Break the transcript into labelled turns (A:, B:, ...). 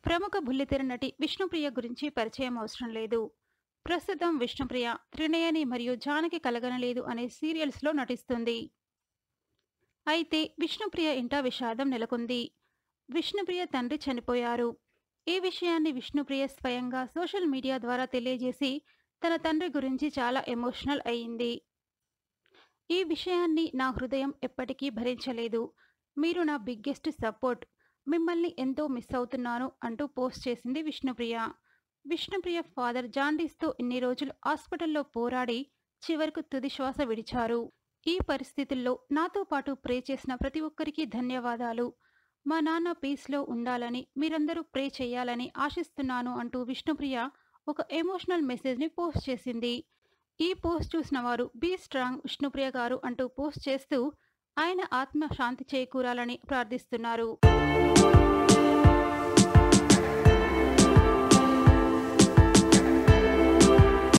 A: ప్రముఖ బుల్లితెర నటి విష్ణుప్రియ గురించి పరిచయం అవసరం లేదు ప్రస్తుతం విష్ణుప్రియ త్రినయని మరియు జానకి కలగనలేదు అనే సీరియల్స్లో నటిస్తుంది అయితే విష్ణుప్రియ ఇంట విషాదం నెలకొంది విష్ణుప్రియ తండ్రి చనిపోయారు ఈ విషయాన్ని విష్ణుప్రియ స్వయంగా సోషల్ మీడియా ద్వారా తెలియజేసి తన తండ్రి గురించి చాలా ఎమోషనల్ అయ్యింది ఈ విషయాన్ని నా హృదయం ఎప్పటికీ భరించలేదు మీరు నా బిగ్గెస్ట్ సపోర్ట్ మిమ్మల్ని ఎంతో మిస్ అవుతున్నాను అంటూ పోస్ట్ చేసింది విష్ణుప్రియ విష్ణుప్రియ ఫాదర్ జాండీస్తో ఇన్ని రోజులు హాస్పిటల్లో పోరాడి చివరకు తుది శ్వాస విడిచారు ఈ పరిస్థితుల్లో నాతో పాటు ప్రే చేసిన ప్రతి ఒక్కరికి ధన్యవాదాలు మా నాన్న పీస్లో ఉండాలని మీరందరూ ప్రే చేయాలని ఆశిస్తున్నాను అంటూ విష్ణుప్రియ ఒక ఎమోషనల్ మెసేజ్ని పోస్ట్ చేసింది ఈ పోస్ట్ చూసిన వారు బీ స్ట్రాంగ్ విష్ణుప్రియ గారు అంటూ పోస్ట్ చేస్తూ ఆయన ఆత్మ శాంతి చేకూరాలని ప్రార్థిస్తున్నారు